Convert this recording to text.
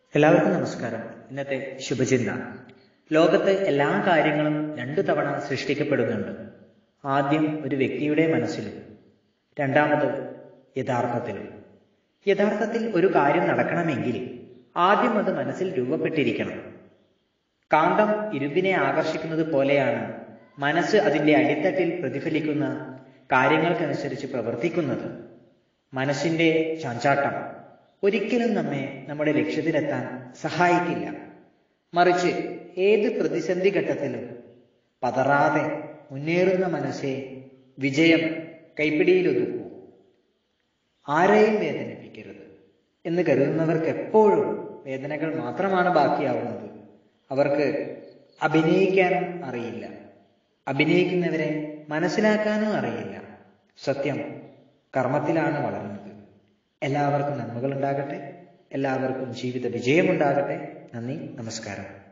എല്ലാവർക്കും നമസ്കാരം ഇന്നത്തെ ശുഭചിന്ത ലോകത്ത് എല്ലാ കാര്യങ്ങളും രണ്ടു തവണ സൃഷ്ടിക്കപ്പെടുന്നുണ്ട് ആദ്യം ഒരു വ്യക്തിയുടെ മനസ്സിലും രണ്ടാമത് യഥാർത്ഥത്തിലും യഥാർത്ഥത്തിൽ ഒരു കാര്യം നടക്കണമെങ്കിൽ ആദ്യം അത് മനസ്സിൽ രൂപപ്പെട്ടിരിക്കണം കാന്തം ഇരുമ്പിനെ ആകർഷിക്കുന്നത് പോലെയാണ് മനസ്സ് അതിന്റെ അടിത്തട്ടിൽ പ്രതിഫലിക്കുന്ന കാര്യങ്ങൾക്കനുസരിച്ച് പ്രവർത്തിക്കുന്നത് മനസ്സിന്റെ ചാഞ്ചാട്ടം ഒരിക്കലും നമ്മെ നമ്മുടെ ലക്ഷ്യത്തിലെത്താൻ സഹായിക്കില്ല മറിച്ച് ഏത് പ്രതിസന്ധി ഘട്ടത്തിലും പതറാതെ മുന്നേറുന്ന മനസ്സെ വിജയം കൈപ്പിടിയിലൊതുക്കൂ ആരെയും വേദനിപ്പിക്കരുത് എന്ന് കരുതുന്നവർക്ക് എപ്പോഴും വേദനകൾ മാത്രമാണ് ബാക്കിയാവുന്നത് അവർക്ക് അഭിനയിക്കാനും അറിയില്ല അഭിനയിക്കുന്നവരെ മനസ്സിലാക്കാനും അറിയില്ല സത്യം കർമ്മത്തിലാണ് വളരുന്നത് എല്ലാവർക്കും നന്മകൾ ഉണ്ടാകട്ടെ എല്ലാവർക്കും ജീവിത വിജയമുണ്ടാകട്ടെ നന്ദി നമസ്കാരം